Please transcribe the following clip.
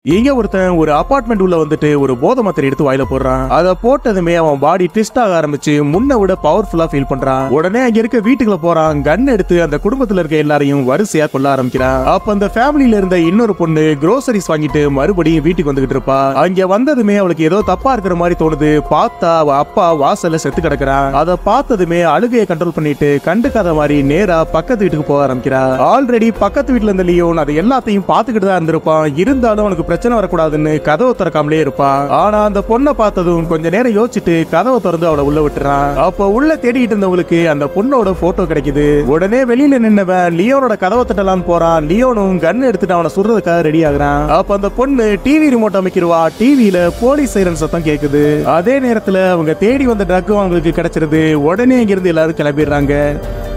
இங்க ஒருத்தன் ஒரு அபார்ட்மெண்ட் உள்ள வந்துட்டு ஒரு போதை மாத்திரை எடுத்து வாயில போடுறான் அதை போட்டதுமே அவன் பாடி ட்விஸ்ட் ஆக ஆரம்பிச்சு முன்ன விட பவர்ஃபுல்லா ஃபீல் பண்றான் உடனே அங்க இருக்க வீட்டுக்குள்ள போறான் கன் எடுத்து அந்த குடும்பத்துல இருக்க எல்லாரையும் வரிசையா கொல்ல ஆரம்பிக்கிறான் அப்ப அந்த ஃபேமிலியில இருந்த இன்னொரு பொண்ணு க்ரோசரிஸ் வாங்கிட்டு மறுபடியும் வீட்டுக்கு வந்துகிட்டு இருப்பா அங்க வந்ததுமே அவளுக்கு ஏதோ தப்பா இருக்கிற மாதிரி தோணுது பார்த்தா அவ அப்பா வாசல்ல செத்து கிடக்குறான் அதை பார்த்ததுமே அழுகையை கண்ட்ரோல் பண்ணிட்டு கண்டுக்காத மாதிரி நேரா பக்கத்து வீட்டுக்கு போக ஆரம்பிக்கிறா ஆல்ரெடி பக்கத்து வீட்டுல இருந்த லியோன் அது எல்லாத்தையும் பார்த்துக்கிட்டு தான் இருந்திருப்பான் இருந்தாலும் அவனுக்கு பிரச்சனை வரக்கூடாதுன்னு கதவை திறக்காமலே இருப்பான் ஆனா அந்த பொண்ணை பார்த்ததும் கொஞ்ச நேரம் யோசிச்சுட்டு கதவை திறந்து அவளை உள்ள விட்டுறான் அப்ப உள்ள தேடிட்டு இருந்தவங்களுக்கு அந்த பொண்ணோட போட்டோ கிடைக்குது உடனே வெளியில நின்னவன் லியோனோட கதவை தட்டலான்னு போறான் லியோனும் கன் எடுத்துட்டு அவனை சுடுறதுக்காக ரெடி ஆகுறான் அப்ப அந்த பொண்ணு டிவி ரிமோட் அமைக்கிறவா டிவியில போலீஸ் சைரன் சத்தம் கேக்குது அதே நேரத்துல அவங்க தேடி வந்த ட்ரக்கும் அவங்களுக்கு கிடைச்சிருது உடனே இங்கிருந்து எல்லாரும் கிளம்பிடுறாங்க